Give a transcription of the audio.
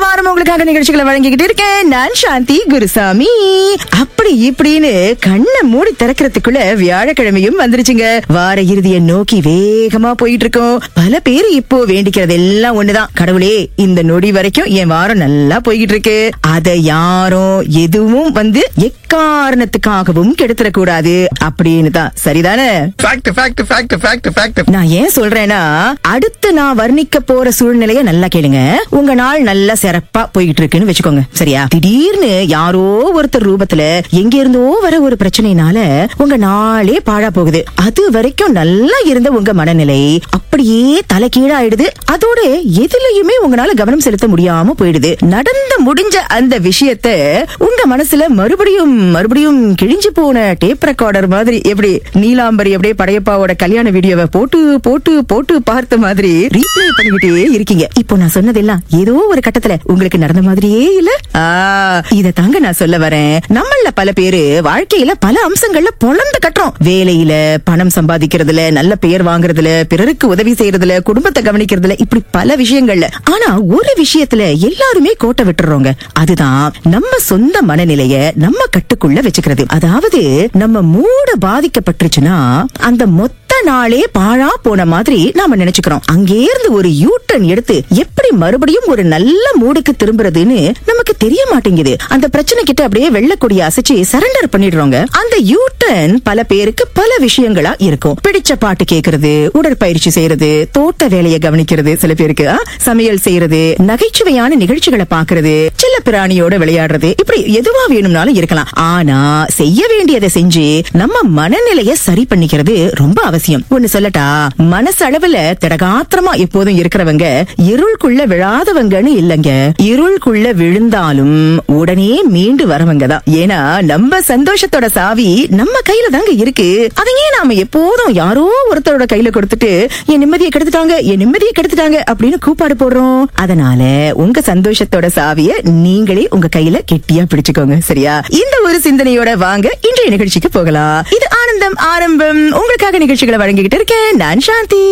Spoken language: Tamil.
வாரம் உங்களுக்காக நிகழ்ச்சிகளை வழங்கிக்கிட்டு இருக்கேன் நான் சாந்தி குருசாமி அப்படி இப்படின்னு கண்ணை மூடி திறக்கிறதுக்குள்ள வியாழக்கிழமையும் வந்துருச்சுங்க வார இறுதியை நோக்கி வேகமா போயிட்டு இருக்கோம் பல பேர் இப்போ வேண்டிக்கிறது எல்லாம் ஒண்ணுதான் கடவுளே இந்த நொடி வரைக்கும் என் வாரம் நல்லா போய்கிட்டு இருக்கு அதை யாரும் எதுவும் வந்து எக்காரணத்துக்காகவும் கெடுத்துடக்கூடாது அப்படின்னு தான் சரிதானே fact fact fact fact fact நான் ஏன் சொல்றேன்னா அடுத்து நான் வர்ணிக்க போற சூழ்நிலைய நல்லா கேளுங்க உங்க நாள் நல்லா சிறப்பா போயிட்டு இருக்குன்னு வச்சுக்கோங்க சரியா திடீர்னு யாரோ ஒருத்தர் ரூபத்துல எங்க இருந்தோ வர ஒரு பிரச்சனைனால உங்க நாளே பாழா போகுது அது வரைக்கும் நல்லா இருந்த உங்க மனநிலை அப்படியே தலைகீழாயிடுது அதோட எதுலயுமே உங்களால கவனம் செலுத்த முடியாம போயிடுது நடந்து முடிஞ்ச அந்த விஷயத்த உங்க மனசுல மறுபடியும் மறுபடியும் கிழிஞ்சு போன டேப் ரெக்கார்டர் மாதிரி எப்படி நீலாம்பரி அப்படியே படையப்பாவோட கல்யாண வீடியோவை போட்டு போட்டு போட்டு பார்த்த மாதிரி ரீப்ளே பண்ணிக்கிட்டே இருக்கீங்க இப்போ நான் சொன்னதெல்லாம் ஏதோ ஒரு கட்டத்துல உங்களுக்கு நடந்த மாதிரியே இல்ல ஆ, இத தாங்க நான் சொல்ல வரேன் நம்மள பல பேரு வாழ்க்கையில பல அம்சங்கள்ல பொழந்து கட்டுறோம் வேலையில பணம் சம்பாதிக்கிறதுல நல்ல பெயர் வாங்குறதுல பிறருக்கு உதவி செய்யறதுல குடும்பத்தை கவனிக்கிறதுல இப்படி பல விஷயங்கள்ல ஆனா ஒரு விஷயத்துல எல்லாருமே கோட்டை விட்டுறோங்க அதுதான் நம்ம சொந்த மனநிலைய நம்ம கட்டுக்குள்ள வச்சுக்கிறது அதாவது நம்ம மூட பாதிக்கப்பட்டுருச்சுன்னா அந்த மொத்த நாளே பாழா போன மாதிரி நாம நினைச்சுக்கிறோம் அங்கேருந்து ஒரு யூ டர்ன் எடுத்து எப்படி மறுபடியும் ஒரு நல்ல மூடுக்கு திரும்புறதுன்னு நமக்கு தெரிய மாட்டேங்குது அந்த பிரச்சனை கிட்ட அப்படியே வெள்ளக்கூடிய அசைச்சு சரண்டர் பண்ணிடுறோங்க அந்த யூ டர்ன் பல பேருக்கு பல விஷயங்களா இருக்கும் பிடிச்ச பாட்டு கேக்குறது உடற்பயிற்சி செய்யறது தோட்ட வேலையை கவனிக்கிறது சில பேருக்கு ஆ, சமையல் செய்யறது நகைச்சுவையான நிகழ்ச்சிகளை பாக்குறது சில பிராணியோட விளையாடுறது இப்படி எதுவா வேணும்னாலும் இருக்கலாம் ஆனா செய்ய வேண்டியதை செஞ்சு நம்ம மனநிலைய சரி பண்ணிக்கிறது ரொம்ப அவசியம் ஒண்ணு சொல்லட்டா மனசளவுல திடகாத்திரமா எப்போதும் இருக்கிறவங்க இருளுக்குள்ள விழாதவங்கன்னு இல்லங்க இருளுக்குள்ள விழுந்தாலும் உடனே மீண்டு வரவங்க தான் ஏன்னா நம்ம சந்தோஷத்தோட சாவி நம்ம கையில தாங்க இருக்கு அதையே நாம எப்போதும் யாரோ ஒருத்தரோட கையில கொடுத்துட்டு என் நிம்மதியை கெடுத்துட்டாங்க என் நிம்மதியை கெடுத்துட்டாங்க அப்படின்னு கூப்பாடு போடுறோம் அதனால உங்க சந்தோஷத்தோட சாவிய நீங்களே உங்க கையில கெட்டியா பிடிச்சுக்கோங்க சரியா இந்த ஒரு சிந்தனையோட வாங்க இன்றைய நிகழ்ச்சிக்கு போகலாம் இது ஆனந்தம் ஆரம்பம் உங்களுக்காக நிகழ்ச்சிகளை வழங்கிக்கிட்டு இருக்கேன் நான் சாந்தி